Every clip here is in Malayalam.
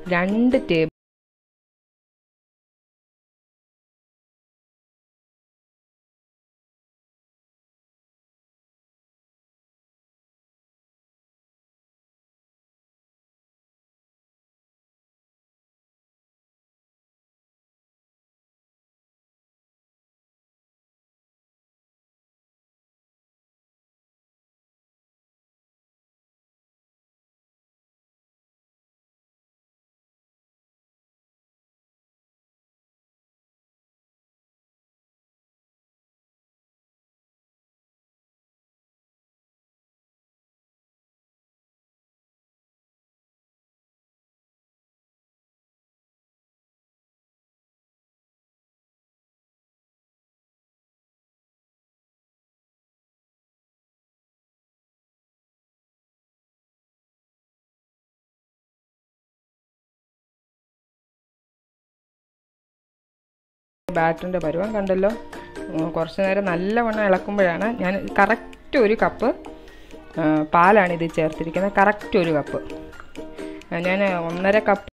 രണ്ട് ടേബിൾ ബാറ്ററിൻ്റെ പരുവം കണ്ടല്ലോ ഉം, കുറച്ച് നേരം നല്ലവണ്ണം ഇളക്കുമ്പോഴാണ് ഞാൻ കറക്റ്റ് ഒരു കപ്പ് ആ, പാലാണ് ഇത് ചേർത്തിരിക്കുന്നത് കറക്റ്റ് ഒരു കപ്പ് ആ, ഞാൻ ഒന്നര കപ്പ്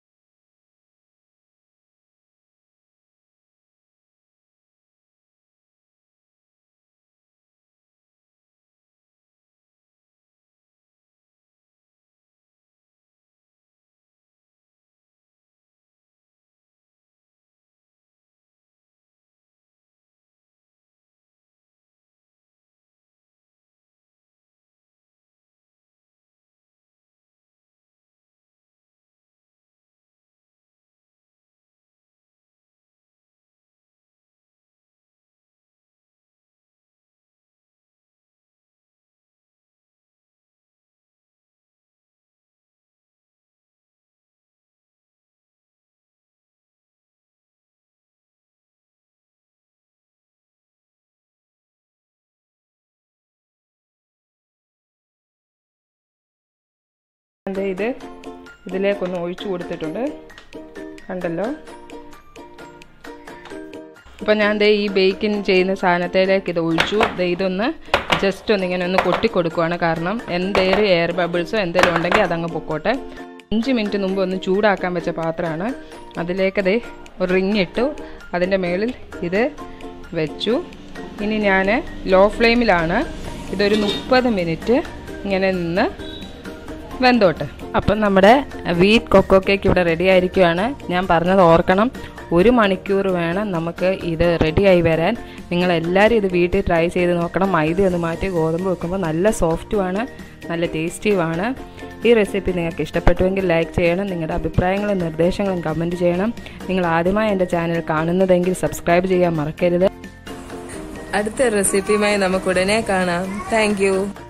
ദേ ഇത് ഇതിലേക്കൊന്ന് ഒഴിച്ചു കൊടുത്തിട്ടുണ്ട് കണ്ടല്ലോ അപ്പം ഞാൻ ദേ ഈ ബേക്കിംഗ് ചെയ്യുന്ന സാധനത്തിലേക്ക് ഇത് ഒഴിച്ചു ദേ ഇതൊന്ന് ജസ്റ്റ് ഒന്ന് ഇങ്ങനെ ഒന്ന് കൊട്ടി കൊടുക്കുവാണ് കാരണം എന്തേലും എയർ ബബിൾസോ എന്തെങ്കിലും ഉണ്ടെങ്കിൽ അതങ്ങ് പൊക്കോട്ടെ അഞ്ച് മിനിറ്റ് മുമ്പ് ഒന്ന് ചൂടാക്കാൻ വെച്ച പാത്രമാണ് അതിലേക്ക് ദേ ഒരു റിങ് ഇട്ടു അതിൻ്റെ മേളിൽ ഇത് വെച്ചു ഇനി ഞാൻ ലോ ഫ്ലെയിമിലാണ് ഇതൊരു മുപ്പത് മിനിറ്റ് ഇങ്ങനെ നിന്ന് വെന്തോട്ട് അപ്പം നമ്മുടെ വീറ്റ് കൊക്കോ കേക്ക് ഇവിടെ റെഡി ആയിരിക്കുകയാണ് ഞാൻ പറഞ്ഞത് ഓർക്കണം ഒരു മണിക്കൂർ വേണം നമുക്ക് ഇത് റെഡിയായി വരാൻ നിങ്ങൾ എല്ലാവരും ഇത് വീട്ടിൽ ട്രൈ ചെയ്ത് നോക്കണം മൈദ ഒന്ന് മാറ്റി ഗോതമ്പ് വെക്കുമ്പോൾ നല്ല സോഫ്റ്റുമാണ് നല്ല ടേസ്റ്റിയുമാണ് ഈ റെസിപ്പി നിങ്ങൾക്ക് ഇഷ്ടപ്പെട്ടുവെങ്കിൽ ലൈക്ക് ചെയ്യണം നിങ്ങളുടെ അഭിപ്രായങ്ങളും നിർദ്ദേശങ്ങളും കമൻറ്റ് ചെയ്യണം നിങ്ങൾ ആദ്യമായി എൻ്റെ ചാനൽ കാണുന്നതെങ്കിൽ സബ്സ്ക്രൈബ് ചെയ്യാൻ മറക്കരുത് അടുത്ത റെസിപ്പിയുമായി നമുക്ക് ഉടനെ കാണാം താങ്ക്